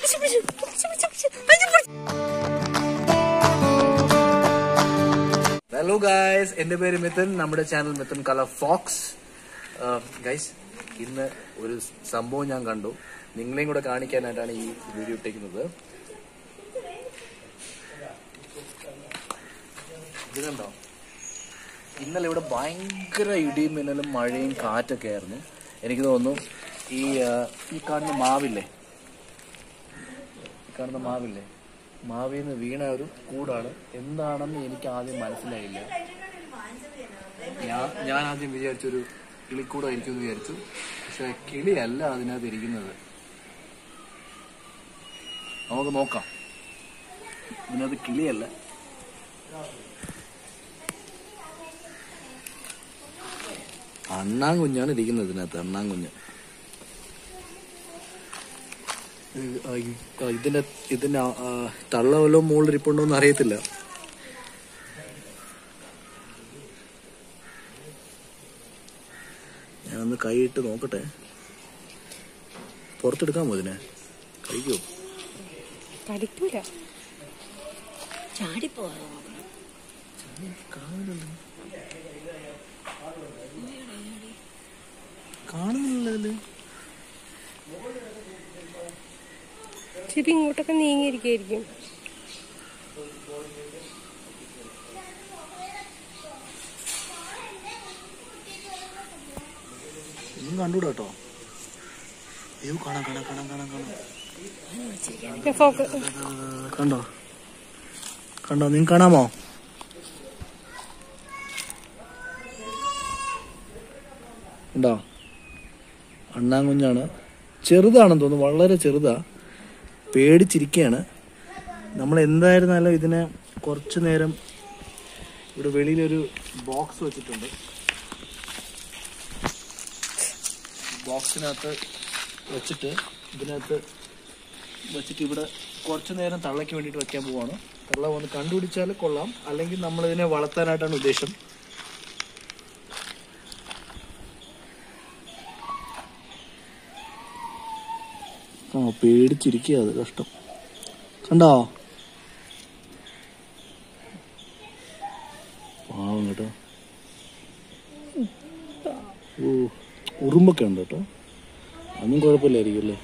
Hello guys എന്റെ പേര് മിഥുൻ നമ്മുടെ ചാനൽ മിഥുൻ കല ഫോക്സ് ഗൈസ് ഇന്ന് ഒരു സംഭവം ഞാൻ കണ്ടു നിങ്ങളെയും കൂടെ കാണിക്കാനായിട്ടാണ് ഈ വീഡിയോ ഇട്ടേക്കുന്നത് ഇത് കണ്ടോ ഇന്നലെ ഇവിടെ ഭയങ്കര ഇടിയും മിന്നലും മഴയും കാറ്റൊക്കെ ആയിരുന്നു എനിക്ക് തോന്നുന്നു ഈ ആ, ഈ കാണുന്ന മാവില്ലേ ഈ കാണുന്ന മാവില്ലേ മാവിൽ നിന്ന് വീണ ഒരു കൂടാണ് എന്താണെന്ന് എനിക്ക് ആദ്യം മനസ്സിലായില്ല ഞാൻ ഞാൻ ആദ്യം വിചാരിച്ചൊരു കിളിക്കൂടായിരിക്കും എന്ന് വിചാരിച്ചു പക്ഷെ കിളിയല്ല അതിനകത്ത് ഇരിക്കുന്നത് നമുക്ക് നോക്കാം ഇതിനകത്ത് കിളിയല്ല അണ്ണാൻ കുഞ്ഞാണ് ഇരിക്കുന്നത് ഇതിനകത്ത് അണ്ണാൻ കുഞ്ഞ് ഇത് ആ ഈ- ആ ഇതിന്റെ ഇതിന്റെ ആ- ആ തള്ള വല്ലതും മുകളിൽ ഇരിപ്പുണ്ടോ എന്ന് അറിയത്തില്ല ഞാനൊന്ന് കൈയിട്ട് നോക്കട്ടെ പുറത്തെടുക്കാമോ ഇതിനെ കഴിക്കുമോ കടിക്കൂല കാണുന്നില്ല ഇതില് ചിരി ഇങ്ങോട്ടൊക്കെ നീങ്ങിയിരിക്കായിരിക്കും ഒന്നും കണ്ടുകൂടാ കേട്ടോ അയ്യോ കാണാം കാണാം കാണാം കാണാം കാണാം ഫോക്ക് കണ്ടോ കണ്ടോ നിങ്ങൾക്ക് കാണാമോ ഉണ്ടോ അണ്ണാങ്കുഞ്ഞാണ് ചെറുതാണെന്ന് തോന്നുന്നു വളരെ ചെറുതാ പേടിച്ചിരിക്കുകയാണ് നമ്മൾ എന്തായിരുന്നാലും ഇതിനെ കുറച്ചു നേരം ഇവിടെ വെളിയിലൊരു ബോക്സ് വെച്ചിട്ടുണ്ട് ബോക്സിനകത്ത് വെച്ചിട്ട് ഇതിനകത്ത് വെച്ചിട്ട് ഇവിടെ കുറച്ചു നേരം തള്ളയ്ക്ക് വേണ്ടിയിട്ട് വെക്കാൻ പോവാണ് തള്ള വന്ന് കണ്ടുപിടിച്ചാൽ കൊള്ളാം അല്ലെങ്കിൽ നമ്മൾ ഇതിനെ വളർത്താനായിട്ടാണ് ഉദ്ദേശം ആ പേടിച്ചിരിക്കുക അത് കഷ്ടം കണ്ടോ പാവം കേട്ടോ ഓ ഉറുമ്പൊക്കെ ഉണ്ട് കേട്ടോ അതൊന്നും കുഴപ്പമില്ലായിരിക്കും അല്ലേ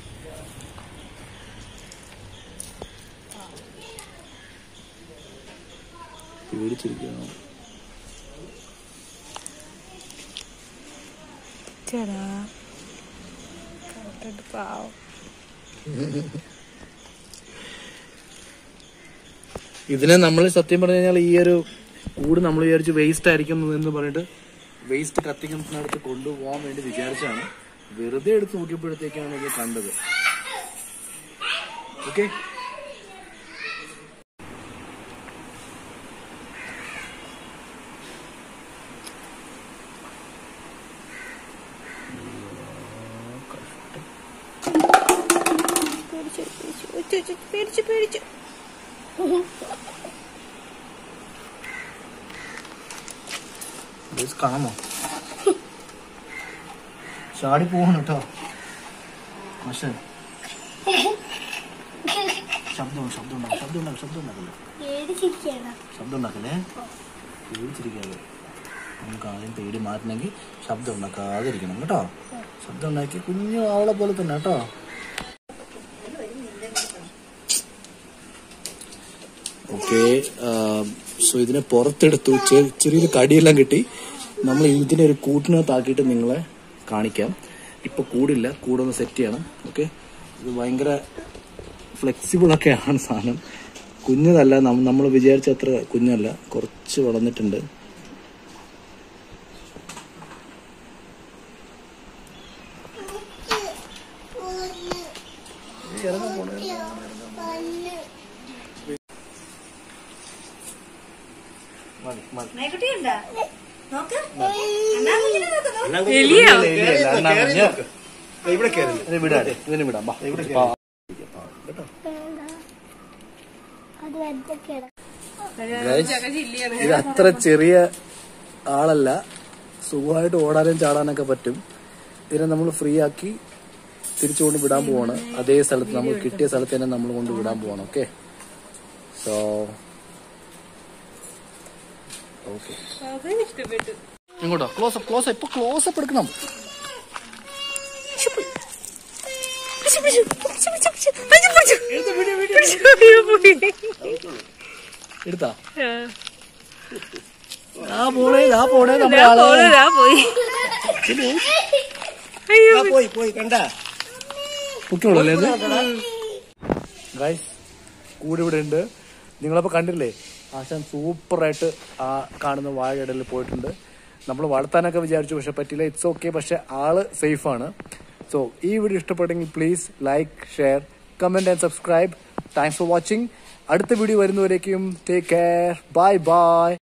പേടിച്ചിരിക്കുകയാണ് ചേടാ കണ്ടിട്ട് പാവം ഇതിനെ നമ്മൾ സത്യം പറഞ്ഞു കഴിഞ്ഞാൽ ഈ ഒരു കൂട് നമ്മൾ വിചാരിച്ച് വേസ്റ്റ് ആയിരിക്കും എന്ന് പറഞ്ഞിട്ട് വേസ്റ്റ് കത്തിക്കുന്നിടത്ത് കൊണ്ടുപോകാൻ വേണ്ടി വിചാരിച്ചാണ് വെറുതെ എടുത്ത് നോക്കിയപ്പോഴത്തേക്കാണ് ഇത് കണ്ടത് ഓക്കെ പേടിച്ചു പേടിച്ചു ഉച്ച, ഉച്ച, പേടിച്ചു പേടിച്ചു കാണാമോ ചാടി പോകണം കേട്ടോ പക്ഷേ ശബ്ദം ശബ്ദം ഉണ്ടാക്കും ശബ്ദം ഉണ്ടാക്കും ശബ്ദം ഉണ്ടാക്കല്ലേ ശബ്ദം ഉണ്ടാക്കല്ലേ പേടിച്ചിരിക്കാതെ നമുക്ക് ആദ്യം പേടി മാറ്റണമെങ്കിൽ ശബ്ദം ഉണ്ടാക്കാതിരിക്കണം കേട്ടോ ശബ്ദം ഉണ്ടാക്കി കുഞ്ഞു ആവളെ പോലെ തന്നെ കേട്ടോ ഓക്കെ സോ ഇതിനെ പുറത്തെടുത്തു ചെ- ചെറിയൊരു കടിയെല്ലാം കിട്ടി നമ്മൾ ഇതിനെ ഒരു കൂട്ടിനകത്താക്കിയിട്ട് നിങ്ങളെ കാണിക്കാം ഇപ്പൊ കൂടില്ല കൂടൊന്ന് സെറ്റ് ചെയ്യണം ഓക്കെ ഇത് ഭയങ്കര ഫ്ലെക്സിബിൾ ഒക്കെയാണ് സാധനം കുഞ്ഞതല്ല നമ്മൾ വിചാരിച്ച അത്ര കുഞ്ഞല്ല കുറച്ച് വളർന്നിട്ടുണ്ട് മതി, മതി. നായ്ക്കുട്ടിയുണ്ടോ? നോക്ക്. അണ്ണാക്കുഞ്ഞിനെ നോക്ക്, നോക്ക്. എലിയാ ഇല്ല, അണ്ണാ കുഞ്ഞ്. ഇവിടെ കയറില്ല ഇതിനെ വിടാം ഇതിനെ വിടാം ബാ. പാ. കേട്ടോ Guys, ഇത് അത്ര ചെറിയ ആളല്ല സുഖമായിട്ട് ഓടാനും ചാടാനൊക്കെ പറ്റും ഇതിനെ നമ്മൾ ഫ്രീ ആക്കി തിരിച്ചു കൊണ്ട് വിടാൻ പോവാണ് അതേ സ്ഥലത്ത് നമ്മൾ കിട്ടിയ സ്ഥലത്ത് തന്നെ നമ്മൾ കൊണ്ട് വിടാൻ പോവാണ് ഓക്കെ സോ ഓക്കെ ഇഷ്ടപ്പെട്ടു ഇങ്ങോട്ടോ ക്ലോസ് അപ്പ് ക്ലോസ് ഇപ്പൊ ക്ലോസ് അപ്പ് എടുക്കണം എടുത്താ ആ പോണേ ആ പോണേ നമ്മുടെ ആള് പോയി ആ, പോയി പോയി കണ്ട കുട്ടികളല്ലേ ഗൈസ് കൂടെ ഇവിടെ ഉണ്ട് നിങ്ങളപ്പോ കണ്ടില്ലേ ആശാൻ സൂപ്പറായിട്ട് ആ കാണുന്ന വാഴയിടയിൽ പോയിട്ടുണ്ട് നമ്മൾ വളർത്താനൊക്കെ വിചാരിച്ചു പക്ഷെ പറ്റില്ല ഇറ്റ്സ് ഓക്കെ പക്ഷെ ആള് സേഫ് ആണ് സോ ഈ വീഡിയോ ഇഷ്ടപ്പെട്ടെങ്കിൽ please like share comment and subscribe thanks for watching അടുത്ത വീഡിയോ വരുന്നവരേക്കും ടേക്ക് കെയർ ബൈ ബൈ